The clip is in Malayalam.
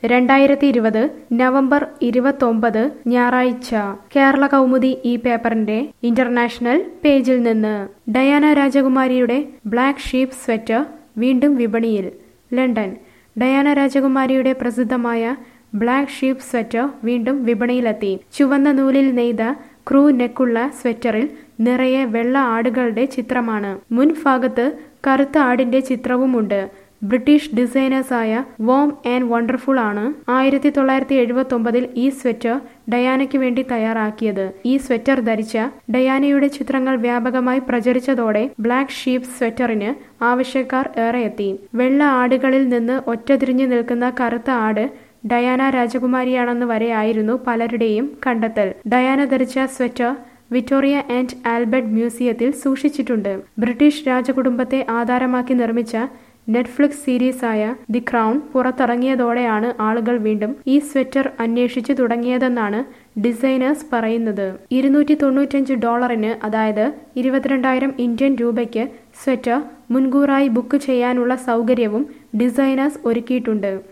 രണ്ടായിരത്തി ഇരുപത് നവംബർ ഇരുപത്തൊമ്പത് ഞായറാഴ്ച കേരള കൗമുദി ഈ പേപ്പറിന്റെ ഇന്റർനാഷണൽ പേജിൽ നിന്ന് ഡയാന രാജകുമാരിയുടെ ബ്ലാക്ക് ഷീപ്പ് സ്വെറ്റർ വീണ്ടും വിപണിയിൽ ലണ്ടൻ ഡയാന രാജകുമാരിയുടെ പ്രസിദ്ധമായ ബ്ലാക്ക് ഷീപ്പ് സ്വെറ്റർ വീണ്ടും വിപണിയിലെത്തി ചുവന്ന നൂലിൽ നെയ്ത ക്രൂ നെക്കുള്ള സ്വെറ്ററിൽ നിറയെ വെള്ള ആടുകളുടെ ചിത്രമാണ് മുൻഭാഗത്ത് കറുത്ത ആടിന്റെ ചിത്രവുമുണ്ട് ബ്രിട്ടീഷ് ഡിസൈനേഴ്സായ വോം ആൻഡ് വണ്ടർഫുൾ ആണ് ആയിരത്തി തൊള്ളായിരത്തി എഴുപത്തി ഒമ്പതിൽ ഈ സ്വെറ്റർ ഡയാനയ്ക്ക് വേണ്ടി തയ്യാറാക്കിയത് ഈ സ്വെറ്റർ ധരിച്ച ഡയാനയുടെ ചിത്രങ്ങൾ വ്യാപകമായി പ്രചരിച്ചതോടെ ബ്ലാക്ക് ഷീപ്പ് സ്വെറ്ററിന് ആവശ്യക്കാർ ഏറെ എത്തി വെള്ള ആടുകളിൽ നിന്ന് ഒറ്റതിരിഞ്ഞു നിൽക്കുന്ന കറുത്ത ആട് ഡയാന രാജകുമാരിയാണെന്ന് വരെയായിരുന്നു പലരുടെയും കണ്ടെത്തൽ ഡയാന ധരിച്ച സ്വെറ്റർ വിക്ടോറിയ ആൻഡ് ആൽബർട്ട് മ്യൂസിയത്തിൽ സൂക്ഷിച്ചിട്ടുണ്ട് ബ്രിട്ടീഷ് രാജകുടുംബത്തെ ആധാരമാക്കി നിർമ്മിച്ച നെറ്റ്ഫ്ലിക്സ് സീരീസായ ദി ക്രൗൺ പുറത്തിറങ്ങിയതോടെയാണ് ആളുകൾ വീണ്ടും ഈ സ്വെറ്റർ അന്വേഷിച്ചു തുടങ്ങിയതെന്നാണ് ഡിസൈനേഴ്സ് പറയുന്നത് ഇരുന്നൂറ്റി തൊണ്ണൂറ്റഞ്ച് ഡോളറിന് അതായത് ഇരുപത്തിരണ്ടായിരം ഇന്ത്യൻ രൂപയ്ക്ക് സ്വെറ്റർ മുൻകൂറായി ബുക്ക് ചെയ്യാനുള്ള സൗകര്യവും ഡിസൈനേഴ്സ് ഒരുക്കിയിട്ടുണ്ട്